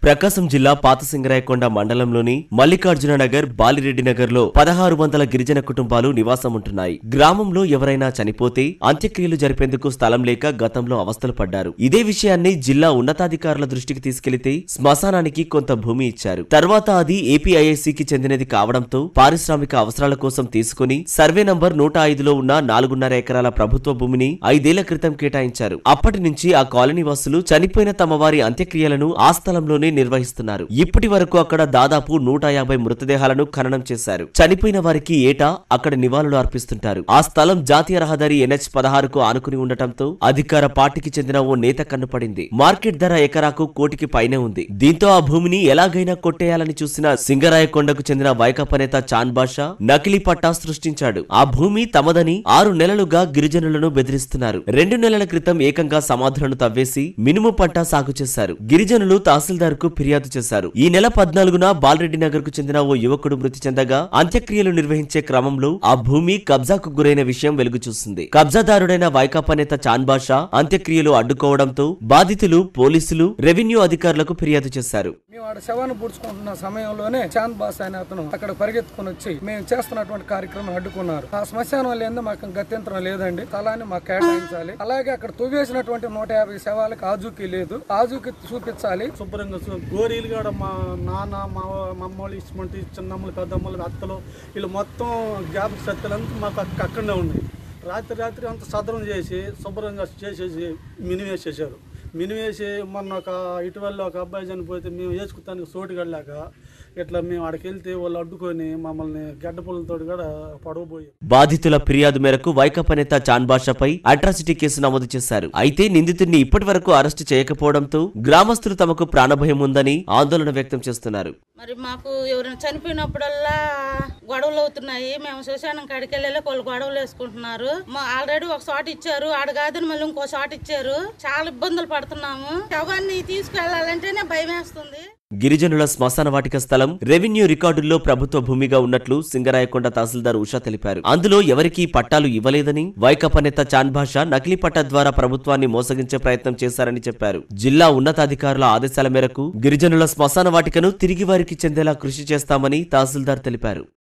ప్రకాశం జిల్లా పాతసింగరాయకొండ మండలంలోని మల్లికార్జున నగర్ బాలిరెడ్డి నగర్ లో పదహారు వందల గిరిజన కుటుంబాలు నివాసం ఉంటున్నాయి గ్రామంలో ఎవరైనా చనిపోతే అంత్యక్రియలు జరిపేందుకు స్థలం లేక గతంలో అవస్థలు పడ్డారు ఇదే విషయాన్ని జిల్లా ఉన్నతాధికారుల దృష్టికి తీసుకెళ్లితే శ్మశానానికి కొంత భూమి ఇచ్చారు తర్వాత అది ఏపీఐఐసికి చెందినది కావడంతో పారిశ్రామిక అవసరాల కోసం తీసుకుని సర్వే నంబర్ నూట ఐదులో ఉన్న నాలుగున్నర ఎకరాల ప్రభుత్వ భూమిని ఐదేళ్ల క్రితం కేటాయించారు అప్పటి నుంచి ఆ కాలనీ వాసులు చనిపోయిన తమ వారి అంత్యక్రియలను ఆ స్థలంలోనే నిర్వహిస్తున్నారు ఇప్పటి వరకు అక్కడ దాదాపు నూట యాభై మృతదేహాలను ఖననం చేశారు చనిపోయిన వారికి ఏటా అక్కడ నివాళులు అర్పిస్తుంటారు ఆ స్థలం జాతీయ రహదారి ఎన్హెచ్ పదహారుకు ఆనుకుని ఉండటంతో అధికార పార్టీకి చెందిన ఓ నేత కన్నుపడింది మార్కెట్ ధర ఎకరాకు కోటికి పైనే ఉంది దీంతో ఆ భూమిని ఎలాగైనా కొట్టేయాలని చూసిన సింగరాయకొండకు చెందిన వైకాపా నేత చాన్ బాషా నకిలీ పట్టా సృష్టించాడు ఆ భూమి తమదని ఆరు నెలలుగా గిరిజనులను బెదిరిస్తున్నారు రెండు నెలల క్రితం ఏకంగా సమాధులను తవ్వేసి మినుము పంట సాగు చేశారు గిరిజనులు తహసీల్దార్ కు ఫిర్యాదు చేశారు ఈ నెల పద్నాలుగున బాలరెడ్డి నగర్ కు చెందిన ఓ యువకుడు మృతి చెందగా అంత్యక్రియలు నిర్వహించే క్రమంలో ఆ భూమి కబ్జాకు గురైన విషయం వెలుగు చూసింది కబ్జాదారుడైన వైకాపా నేత చాన్ బాషా అంత్యక్రియలు అడ్డుకోవడంతో బాధితులు పోలీసులు రెవెన్యూ అధికారులకు ఫిర్యాదు చేశారు మేము ఆడ శవాన్ని పూడ్చుకుంటున్న సమయంలోనే చాంద్ బాస్ అనే అతను అక్కడ పరిగెత్తుకుని వచ్చి మేము చేస్తున్నటువంటి కార్యక్రమం అడ్డుకున్నారు ఆ శ్మశానం లేదు మాకు గత్యంతరం లేదండి స్థలాన్ని మాకు కేటాయించాలి అలాగే అక్కడ తువ్వేసినటువంటి నూట యాభై శవాలకు ఆజూకీ లేదు ఆజూకీ చూపించాలి శుభ్రంగా చూ- గోరీలు కూడా మా నాన్న మా మమ్మల్ని ఇష్టమంటే చిన్నమ్మలు పెద్దమ్మలు అత్తలు వీళ్ళు మొత్తం జ్ఞాపక శక్తులంతా మాకు అక్క- అక్కడనే ఉన్నాయి రాత్రి రాత్రి అంతా సదరం చేసి శుభ్రంగా చేసేసి మినివేసేసారు మినివేసి మొన్న ఒక ఇటీవల ఒక అబ్బాయి చనిపోతే మేము వేసుకుతానికి సోటు కడలేక ఇట్లా మేము అక్కడికి వెళ్తే వాళ్ళు అడ్డుకొని మమ్మల్ని గడ్డ పుల్లలతో కూడా పడవపోయి బాధితుల ఫిర్యాదు మేరకు వైకాపా నేత చాన్ బాషాపై అట్రాసిటీ కేసు నమోదు చేశారు అయితే నిందితుడిని ఇప్పటి వరకు అరెస్టు చేయకపోవడంతో గ్రామస్తులు తమకు ప్రాణభయం ఉందని ఆందోళన వ్యక్తం చేస్తున్నారు మరి మాకు ఎవరైనా చనిపోయినప్పుడల్లా గొడవలు అవుతున్నాయి మేము శ్మశానం కాడికి వెళ్ళి వాళ్ళు గొడవలు వేసుకుంటున్నారు మా ఆల్రెడీ ఒక షాట్ ఇచ్చారు ఆడ కాదని మళ్ళీ ఇంకో షాట్ ఇచ్చారు చాలా ఇబ్బందులు పడుతున్నాము శవాన్ని తీసుకెళ్లాలంటేనే భయం వేస్తుంది గిరిజనుల శ్మశాన వాటిక స్థలం రెవెన్యూ రికార్డుల్లో ప్రభుత్వ భూమిగా ఉన్నట్లు సింగరాయకొండ తహసీల్దార్ ఉషా తెలిపారు అందులో ఎవరికీ పట్టాలు ఇవ్వలేదని వైకాపా నేత చాన్ భాష నకిలీ పట్టా ద్వారా ప్రభుత్వాన్ని మోసగించే ప్రయత్నం చేశారని చెప్పారు జిల్లా ఉన్నతాధికారుల ఆదేశాల మేరకు గిరిజనుల శ్మశాన వాటికను తిరిగి వారికి చెందేలా కృషి చేస్తామని తహసీల్దార్ తెలిపారు